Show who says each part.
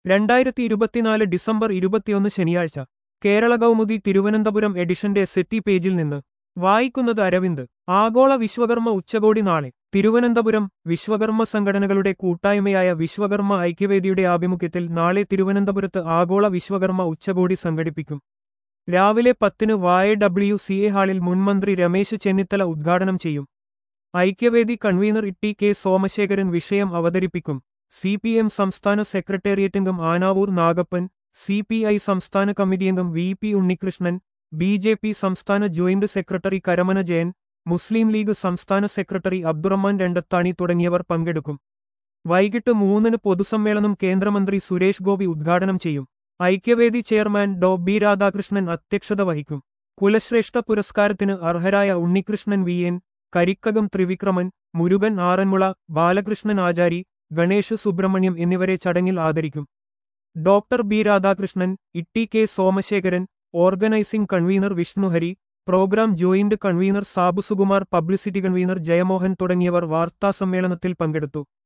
Speaker 1: രണ്ടായിരത്തി ഇരുപത്തിനാല് ഡിസംബർ ഇരുപത്തിയൊന്ന് ശനിയാഴ്ച കേരള കൗമുദി തിരുവനന്തപുരം എഡിഷന്റെ സെറ്റി പേജിൽ നിന്ന് വായിക്കുന്നത് അരവിന്ദ് ആഗോള വിശ്വകർമ്മ ഉച്ചകോടി നാളെ തിരുവനന്തപുരം വിശ്വകർമ്മ സംഘടനകളുടെ കൂട്ടായ്മയായ വിശ്വകർമ്മ ഐക്യവേദിയുടെ ആഭിമുഖ്യത്തിൽ നാളെ തിരുവനന്തപുരത്ത് ആഗോള വിശ്വകർമ്മ ഉച്ചകോടി സംഘടിപ്പിക്കും രാവിലെ പത്തിന് വായ ഡബ്ല്യു സി എ ഹാളിൽ മുൻമന്ത്രി രമേശ് ചെന്നിത്തല ഉദ്ഘാടനം ചെയ്യും Aikyavedi convener T K Somasekharan വിഷയം അവതരിപ്പിക്കും സി പി എം സംസ്ഥാന സെക്രട്ടേറിയറ്റ് അംഗം Anavoor Nagappan C P I സംസ്ഥാന കമ്മിറ്റി അംഗം V P Unnikrishnan B J P സംസ്ഥാന ജോയിന്റ് സെക്രട്ടറി കരമന ജയൻ മുസ്ലിം ലീഗ് സംസ്ഥാന സെക്രട്ടറി അബ്ദുറഹ്മാൻ രണ്ടത്താണി തുടങ്ങിയവർ പങ്കെടുക്കും വൈകിട്ട് മൂന്നിന് പൊതുസമ്മേളനം കേന്ദ്രമന്ത്രി സുരേഷ് ഗോപി ഉദ്ഘാടനം ചെയ്യും Aikyavedi chairman Dr B Radhakrishnan അധ്യക്ഷത വഹിക്കും കുലശ്രേഷ്ഠ പുരസ്കാരത്തിന് അർഹരായ ഉണ്ണികൃഷ്ണൻ വി എൻ കരിക്കകം ത്രിവിക്രമൻ മുരുകൻ ആറന്മുള ബാലകൃഷ്ണൻ ആചാരി ഗണേഷ് സുബ്രഹ്മണ്യം എന്നിവരെ ചടങ്ങിൽ ആദരിക്കും doctor B Radhakrishnan Itty K Somasekharan organising convener Vishnuhari programme joint convener Sabu Sukumar publicity convener Jayamohan തുടങ്ങിയവർ വാർത്താസമ്മേളനത്തിൽ പങ്കെടുത്തു